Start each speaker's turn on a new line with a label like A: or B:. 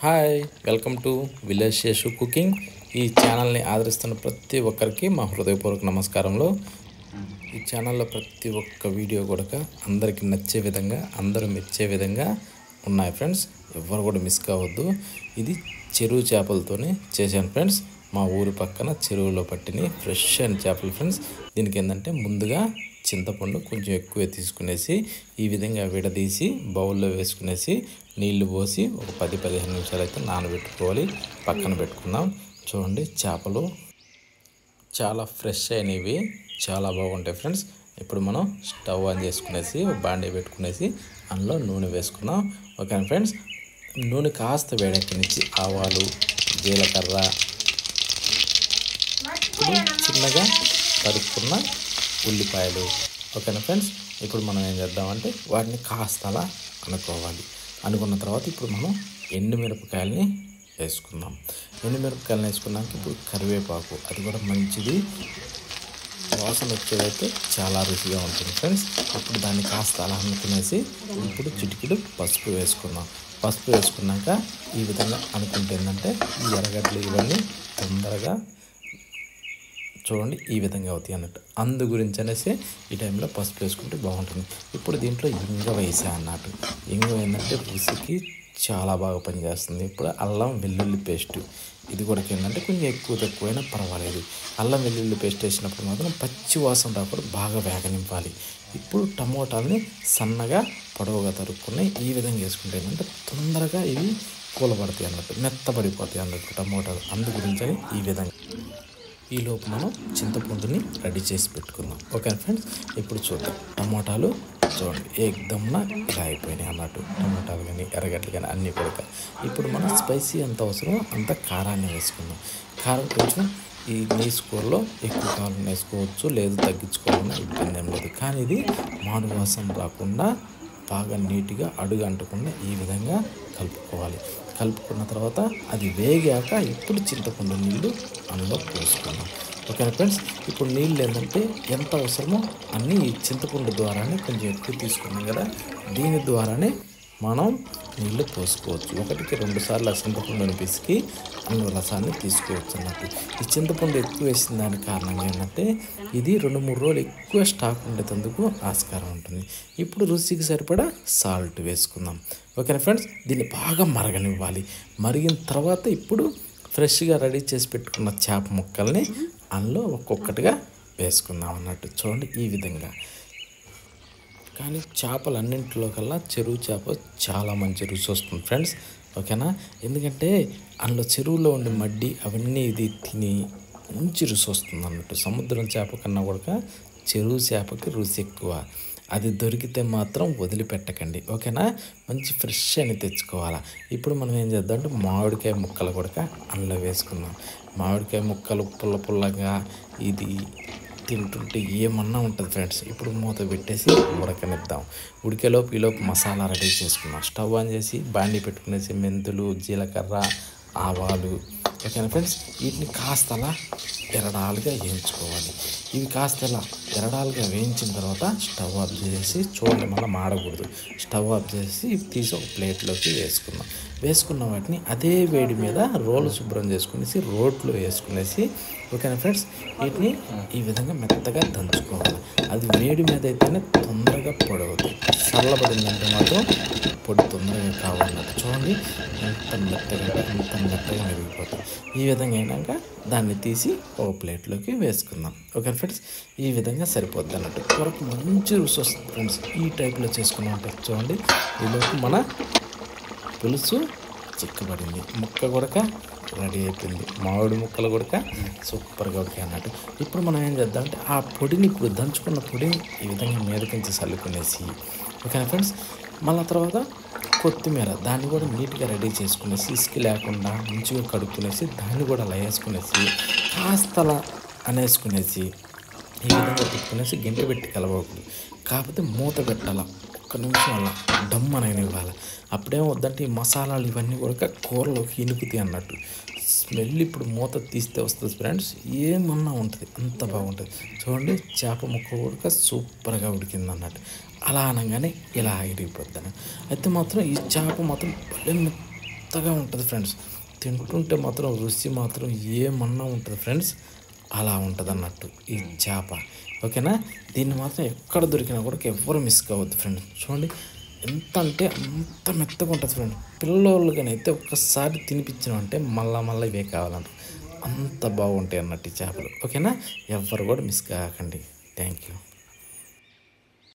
A: hi welcome to village Seshu cooking ఈ ఛానల్ని ఆదరిస్తున్న ప్రతి ఒక్కరికి మా హృదయపూర్వక నమస్కారంలో ఈ ఛానల్లో ప్రతి ఒక్క వీడియో కూడా అందరికీ నచ్చే విధంగా అందరూ మెచ్చే విధంగా ఉన్నాయి ఫ్రెండ్స్ ఎవరు కూడా మిస్ కావద్దు ఇది చెరువు చేపలతోనే చేశాను ఫ్రెండ్స్ మా ఊరి పక్కన చెరువులో పట్టిన ఫ్రెష్ అయిన చేపలు ఫ్రెండ్స్ దీనికి ఏంటంటే ముందుగా చింతపండు కొంచెం ఎక్కువ తీసుకునేసి ఈ విధంగా విడదీసి బౌల్లో వేసుకునేసి నీళ్లు పోసి ఒక పది పదిహేను నిమిషాలు అయితే నానబెట్టుకోవాలి పక్కన పెట్టుకుందాం చూడండి చేపలు చాలా ఫ్రెష్ అయినవి చాలా బాగుంటాయి ఫ్రెండ్స్ ఇప్పుడు మనం స్టవ్ ఆన్ చేసుకునేసి ఒక బాండీ పెట్టుకునేసి అందులో నూనె వేసుకున్నాం ఓకే ఫ్రెండ్స్ నూనె కాస్త వేడెక్కనిచ్చి ఆవాలు జీలకర్ర ఇప్పుడు చిన్నగా తరుక్కున్న ఉల్లిపాయలు ఓకేనా ఫ్రెండ్స్ ఇప్పుడు మనం ఏం చేద్దామంటే వాటిని కాస్త అలా అనుకోవాలి అనుకున్న తర్వాత ఇప్పుడు మనం ఎండుమిరపకాయలని వేసుకుందాం ఎండుమిరపకాయలను వేసుకున్నాక ఇప్పుడు కరివేపాకు అది కూడా మంచిది వాసన వచ్చేదైతే చాలా రుచిగా ఉంటుంది ఫ్రెండ్స్ ఇప్పుడు దాన్ని కాస్త అలా అనుకునేసి ఇప్పుడు చిటికెడు పసుపు వేసుకుందాం పసుపు వేసుకున్నాక ఈ విధంగా అనుకుంటే ఏంటంటే ఈ ఎర్రగడ్డలు ఇవన్నీ తొందరగా చూడండి ఈ విధంగా అవుతాయి అన్నట్టు అందు గురించి అనేసి ఈ టైంలో పసుపు వేసుకుంటే బాగుంటుంది ఇప్పుడు దీంట్లో ఇంగ వేసా అన్నట్టు ఇంగ ఏంటంటే రుచికి చాలా బాగా పనిచేస్తుంది ఇప్పుడు అల్లం వెల్లుల్లి పేస్ట్ ఇది కూడా ఏంటంటే కొంచెం ఎక్కువ తక్కువైనా పర్వాలేదు అల్లం వెల్లుల్లి పేస్ట్ వేసినప్పుడు మాత్రం పచ్చి వాసన రాకుండా బాగా వేగనింపాలి ఇప్పుడు టమోటాలని సన్నగా పొడవుగా తరుక్కుని ఈ విధంగా వేసుకుంటే ఏంటంటే తొందరగా ఇవి కూలబడతాయి అన్నట్టు మెత్తబడిపోతాయి అన్నట్టు టమోటాలు అందు గురించి అని ఈ విధంగా ఈలోపు మనం చింతపండుని రెడీ చేసి పెట్టుకుందాం ఓకే ఫ్రెండ్స్ ఇప్పుడు చూద్దాం టమోటాలు చూడండి ఏకదమ్న ఇలా అయిపోయినాయి అన్నట్టు టమోటాలు కానీ ఎర్రగడ్డలు కానీ అన్నీ కూడా ఇప్పుడు మనం స్పైసీ ఎంత అవసరమో అంత కారాన్ని వేసుకుందాం కారం కొంచెం ఈ నీసు కూరలో ఎక్కువ కారం వేసుకోవచ్చు లేదు తగ్గించుకోవాలన్నా ఇబ్బంది ఏం లేదు కానీ ఇది మాను వాసన రాకుండా బాగా నీట్గా అడుగు అంటకుండా ఈ విధంగా కలుపుకోవాలి కలుపుకున్న తర్వాత అది వేగాక ఇప్పుడు చింతపండు నీళ్ళు అందులో పోసుకున్నాం ఓకేనా ఫ్రెండ్స్ ఇప్పుడు నీళ్ళు ఏంటంటే ఎంత అవసరమో అన్నీ ఈ చింతపండు ద్వారానే కొంచెం ఎక్కువ తీసుకున్నాం కదా దీని ద్వారానే మనం నీళ్ళు పోసుకోవచ్చు ఒకటికి రెండు సార్లు ఆ చింతపండుని పిసికి అన్న రసాన్ని తీసుకోవచ్చు అన్నట్టు ఈ చింతపండు ఎక్కువ వేసిన దానికి కారణం ఏంటంటే ఇది రెండు మూడు రోజులు ఎక్కువ స్టాక్ ఉండేందుకు ఆస్కారం ఉంటుంది ఇప్పుడు రుచికి సరిపడా సాల్ట్ వేసుకుందాం ఓకేనా ఫ్రెండ్స్ దీన్ని బాగా మరగనివ్వాలి మరిగిన తర్వాత ఇప్పుడు ఫ్రెష్గా రెడీ చేసి పెట్టుకున్న చేప ముక్కల్ని అందులో ఒక్కొక్కటిగా వేసుకుందాం అన్నట్టు చూడండి ఈ విధంగా కానీ చేపలు అన్నింటిలో కల్లా చెరువు చేప చాలా మంచి రుచి వస్తుంది ఫ్రెండ్స్ ఓకేనా ఎందుకంటే అందులో చెరువులో ఉండే మడ్డి అవన్నీ ఇది తిని మంచి రుచి వస్తుంది అన్నట్టు సముద్రం చేప కన్నా కూడా చెరువు చేపకి రుచి ఎక్కువ అది దొరికితే మాత్రం వదిలిపెట్టకండి ఓకేనా మంచి ఫ్రెష్ అని తెచ్చుకోవాలా ఇప్పుడు మనం ఏం చేద్దాం అంటే మామిడికాయ ముక్కలు కూడా అందులో వేసుకుందాం మామిడికాయ ముక్కలు పుల్ల పుల్లగా ఇది తింటుంటే ఏమన్నా ఉంటుంది ఫ్రెండ్స్ ఇప్పుడు మూత పెట్టేసి ఉడకనిద్దాం ఉడికేలోపు ఈలోపు మసాలా రెడీ చేసుకున్నాం స్టవ్ ఆన్ చేసి బాండి పెట్టుకునేసి మెంతులు జీలకర్ర ఆవాలు ఓకేనా ఫ్రెండ్స్ వీటిని కాస్త అలా ఎరడాలుగా వేయించుకోవాలి ఇవి కాస్త ఇలా ఎరడాలుగా వేయించిన తర్వాత స్టవ్ ఆఫ్ చేసి చూడండి మళ్ళీ మాడకూడదు స్టవ్ ఆఫ్ చేసి తీసి ఒక ప్లేట్లోకి వేసుకుందాం వేసుకున్న వాటిని అదే వేడి మీద రోలు శుభ్రం చేసుకునేసి రోట్లో వేసుకునేసి ఓకేనా ఫ్రెండ్స్ వీటిని ఈ విధంగా మెత్తగా దంచుకోవాలి అది వేడి మీద అయితేనే తొందరగా పొడి అవుతాయి చల్లబడిందంటే మాత్రం పొడి తొందరగా కావాలన్నట్టు చూడండి ఎంత మెత్తగా ఎంత మెత్తగా మెరిగిపోతుంది ఈ విధంగా అయినాక దాన్ని తీసి ఒక ప్లేట్లోకి వేసుకుందాం ఓకే ఫ్రెండ్స్ ఈ విధంగా సరిపోద్ది అన్నట్టు కూరకు మంచి రుచి వస్తుంది ఫ్రెండ్స్ ఈ టైప్లో చేసుకున్నాం అంటే చూడండి ఈలోపు మన పులుసు చిక్కబడింది ముక్క కొడక రెడీ అయిపోయింది మామిడి ముక్కలు కొడక సూపర్గా ఉడికాయి అన్నట్టు ఇప్పుడు మనం ఏం చేద్దాం అంటే ఆ పొడిని ఇప్పుడు దంచుకున్న పొడిని ఈ విధంగా మీదకించి చల్లుకునేసి ఓకేనా ఫ్రెండ్స్ మళ్ళీ తర్వాత కొత్తిమీర దాన్ని కూడా నీట్గా రెడీ చేసుకునేసి ఇసుక లేకుండా మంచిగా కడుక్కునేసి దాన్ని కూడా అలా వేసుకునేసి కాస్త అలా అనేసుకునేసి ఈ విధంగా పెట్టుకునేసి గింట పెట్టి కలవకూడదు కాకపోతే మూత పెట్టాల ఒక్క నిమిషం అలా డమ్మనైనా ఇవ్వాలి అప్పుడేం వద్దంటే ఈ మసాలాలు ఇవన్నీ కూడా కూరలోకి ఇనుకుతాయి అన్నట్టు స్మెల్ ఇప్పుడు మూత తీస్తే వస్తుంది ఫ్రెండ్స్ ఏమన్నా ఉంటుంది అంత బాగుంటుంది చూడండి చేప ముక్క కూడా సూపర్గా ఉడికింది అన్నట్టు అలా అనగానే ఇలా ఆగిరిగిపోద్ది అయితే మాత్రం ఈ చేప మాత్రం భలే మెత్తగా ఉంటుంది ఫ్రెండ్స్ తింటుంటే మాత్రం రుచి మాత్రం ఏమన్నా ఉంటుంది ఫ్రెండ్స్ అలా ఉంటుంది అన్నట్టు ఈ చేప ఓకేనా దీన్ని మాత్రం ఎక్కడ దొరికినా కూడా ఎవ్వరు మిస్ కావద్దు ఫ్రెండ్స్ చూడండి ఎంత అంటే అంత మెత్తగా ఉంటుంది ఫ్రెండ్ పిల్లోళ్ళకనైతే ఒక్కసారి తినిపించినామంటే మళ్ళా మళ్ళీ ఇవే కావాలంట అంత బాగుంటాయి అన్నట్టు ఈ చేపలు ఓకేనా ఎవ్వరు కూడా మిస్ కాకండి థ్యాంక్ యూ